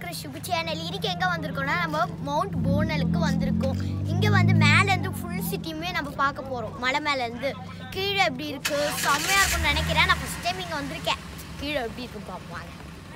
இருக்கிற ஷிபு சேனல் இன்னைக்கு எங்கே வந்திருக்கோம்னா நம்ம மவுண்ட் போனலுக்கு வந்திருக்கோம் இங்கே வந்து மேலேருந்து ஃபுல் சிட்டியுமே நம்ம பார்க்க போகிறோம் மலை மேலேருந்து கீழே எப்படி இருக்குது செம்மையாக இருக்கும்னு நினைக்கிறேன் நான் ஃபஸ்ட் டைம் இங்கே வந்திருக்கேன் கீழே எப்படி இருக்கு பார்ப்பாங்க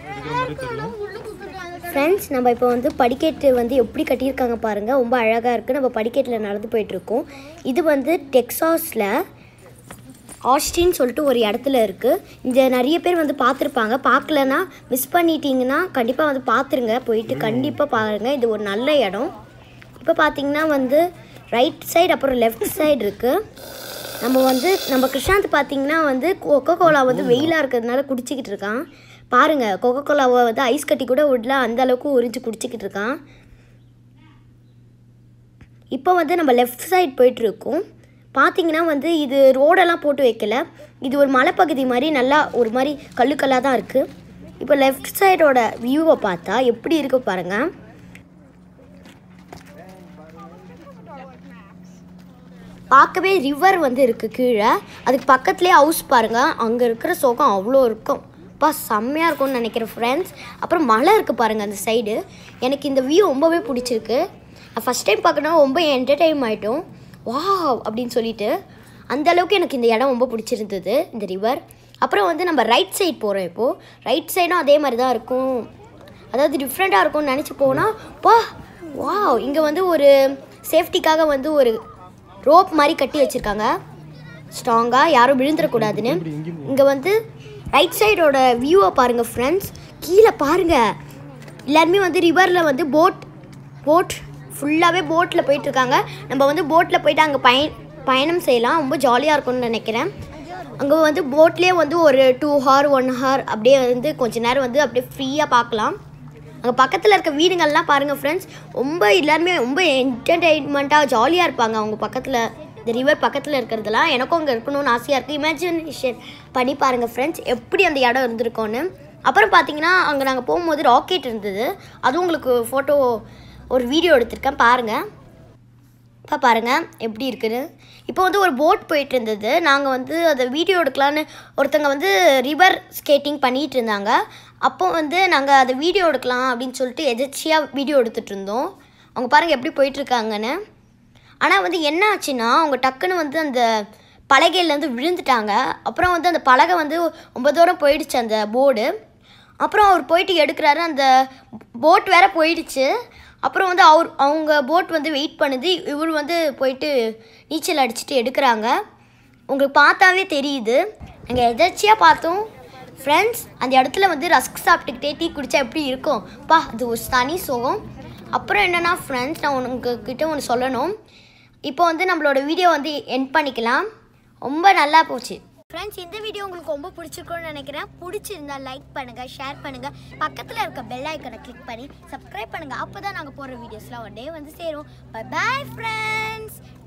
ஃப்ரெண்ட்ஸ் நம்ம இப்போ வந்து படிக்கட்டு வந்து எப்படி கட்டியிருக்காங்க பாருங்கள் ரொம்ப அழகாக இருக்குது நம்ம படிக்கட்டில் நடந்து போயிட்டுருக்கோம் இது வந்து டெக்ஸாஸில் ஆஸ்டின்னு சொல்லிட்டு ஒரு இடத்துல இருக்குது இந்த நிறைய பேர் வந்து பார்த்துருப்பாங்க பார்க்கலனா மிஸ் பண்ணிட்டீங்கன்னா கண்டிப்பாக வந்து பார்த்துருங்க போயிட்டு கண்டிப்பாக பாருங்கள் இது ஒரு நல்ல இடம் இப்போ பார்த்தீங்கன்னா வந்து ரைட் சைடு அப்புறம் லெஃப்ட் சைடு இருக்குது நம்ம வந்து நம்ம கிருஷாந்த் பார்த்தீங்கன்னா வந்து கொக்கோ கோலா வந்து வெயிலாக இருக்கிறதுனால குடிச்சிக்கிட்டு இருக்கான் பாருங்கள் கொக்கோ கோலாவை வந்து ஐஸ் கட்டி கூட விடல அந்த அளவுக்கு உறிஞ்சு குடிச்சிக்கிட்டு இருக்கான் இப்போ வந்து நம்ம லெஃப்ட் சைடு போயிட்டுருக்கோம் பார்த்தீங்கன்னா வந்து இது ரோடெல்லாம் போட்டு வைக்கல இது ஒரு மலைப்பகுதி மாதிரி நல்லா ஒரு மாதிரி கல்லுக்கல்லாக தான் இருக்குது இப்போ லெஃப்ட் சைடோட வியூவை பார்த்தா எப்படி இருக்கு பாருங்க பார்க்கவே ரிவர் வந்து இருக்குது கீழே அதுக்கு பக்கத்துலேயே ஹவுஸ் பாருங்கள் அங்கே இருக்கிற சோகம் அவ்வளோ இருக்கும் அப்பா செம்மையாக இருக்கும்னு நினைக்கிறேன் ஃப்ரெண்ட்ஸ் அப்புறம் மலை இருக்குது பாருங்கள் அந்த சைடு எனக்கு இந்த வியூ ரொம்பவே பிடிச்சிருக்கு ஃபஸ்ட் டைம் பார்க்கணும் ரொம்ப என்டர்டைன் ஆகிட்டோம் வாவ் அப்படின்னு சொல்லிட்டு அந்த அளவுக்கு எனக்கு இந்த இடம் ரொம்ப பிடிச்சிருந்தது இந்த ரிவர் அப்புறம் வந்து நம்ம ரைட் சைடு போகிறோம் இப்போது ரைட் சைடும் அதே மாதிரி தான் இருக்கும் அதாவது டிஃப்ரெண்ட்டாக இருக்கும்னு நினச்சி போனால் வா வாவ் இங்கே வந்து ஒரு சேஃப்டிக்காக வந்து ஒரு ரோப் மாதிரி கட்டி வச்சுருக்காங்க ஸ்ட்ராங்காக யாரும் விழுந்துடக்கூடாதுன்னு இங்கே வந்து ரைட் சைடோட வியூவை பாருங்கள் ஃப்ரெண்ட்ஸ் கீழே பாருங்கள் எல்லாருமே வந்து ரிவரில் வந்து போட் போட் ஃபுல்லாகவே போட்டில் போயிட்டுருக்காங்க நம்ம வந்து போட்டில் போயிட்டு அங்கே பய பயணம் செய்யலாம் ரொம்ப ஜாலியாக இருக்கும்னு நினைக்கிறேன் அங்கே வந்து போட்லேயே வந்து ஒரு டூ ஹார் ஒன் ஹார் அப்படியே வந்து கொஞ்ச நேரம் வந்து அப்படியே ஃப்ரீயாக பார்க்கலாம் அங்கே பக்கத்தில் இருக்க வீடுங்கள்லாம் பாருங்கள் ஃப்ரெண்ட்ஸ் ரொம்ப எல்லாருமே ரொம்ப என்டர்டெயின்மெண்ட்டாக ஜாலியாக இருப்பாங்க அவங்க பக்கத்தில் இந்த ரிவர் பக்கத்தில் இருக்கிறதெல்லாம் எனக்கும் அங்கே இருக்கணும்னு ஆசையாக இருக்குது இமேஜினேஷன் பண்ணி பாருங்கள் ஃப்ரெண்ட்ஸ் எப்படி அந்த இடம் இருந்திருக்கோன்னு அப்புறம் பார்த்தீங்கன்னா அங்கே நாங்கள் போகும்போது ராக்கெட் இருந்தது அதுவும் உங்களுக்கு ஃபோட்டோ ஒரு வீடியோ எடுத்திருக்கேன் பாருங்கள் இப்போ பாருங்கள் எப்படி இருக்குன்னு இப்போ வந்து ஒரு போட் போயிட்டு இருந்தது நாங்கள் வந்து அதை வீடியோ எடுக்கலான்னு ஒருத்தங்க வந்து ரிவர் ஸ்கேட்டிங் பண்ணிகிட்டு இருந்தாங்க அப்போ வந்து நாங்கள் அதை வீடியோ எடுக்கலாம் அப்படின்னு சொல்லிட்டு எதிர்ச்சியாக வீடியோ எடுத்துகிட்டு இருந்தோம் அவங்க பாருங்கள் எப்படி போயிட்டுருக்காங்கன்னு ஆனால் வந்து என்ன ஆச்சுன்னா அவங்க டக்குன்னு வந்து அந்த பலகையிலேருந்து விழுந்துட்டாங்க அப்புறம் வந்து அந்த பலகை வந்து ரொம்ப தூரம் போயிடுச்சு அந்த போர்டு அப்புறம் அவர் போயிட்டு எடுக்கிறாரு அந்த போட் வேற போயிடுச்சு அப்புறம் வந்து அவர் அவங்க போட் வந்து வெயிட் பண்ணுது இவர் வந்து போயிட்டு நீச்சல் அடிச்சுட்டு எடுக்கிறாங்க உங்களுக்கு பார்த்தாவே தெரியுது நாங்கள் எதாச்சியாக பார்த்தோம் ஃப்ரெண்ட்ஸ் அந்த இடத்துல வந்து ரஸ்க் சாப்பிட்டுக்கிட்டே டீ குடித்தா எப்படி இருக்கும் பா அது ஒரு தனி சுகம் அப்புறம் என்னென்னா ஃப்ரெண்ட்ஸ் நான் உங்ககிட்ட ஒன்று சொல்லணும் இப்போ வந்து நம்மளோட வீடியோ வந்து என் பண்ணிக்கலாம் ரொம்ப நல்லா போச்சு ஃப்ரெண்ட்ஸ் இந்த வீடியோ உங்களுக்கு ரொம்ப பிடிச்சிருக்கும்னு நினைக்கிறேன் பிடிச்சிருந்தா லைக் பண்ணுங்கள் ஷேர் பண்ணுங்கள் பக்கத்தில் இருக்க பெல் ஐக்கனை கிளிக் பண்ணி சப்ஸ்கிரைப் பண்ணுங்கள் அப்போ தான் நாங்கள் போடுற வீடியோஸ்லாம் ஒன் டே வந்து சேரும் பை பாய் ஃப்ரெண்ட்ஸ்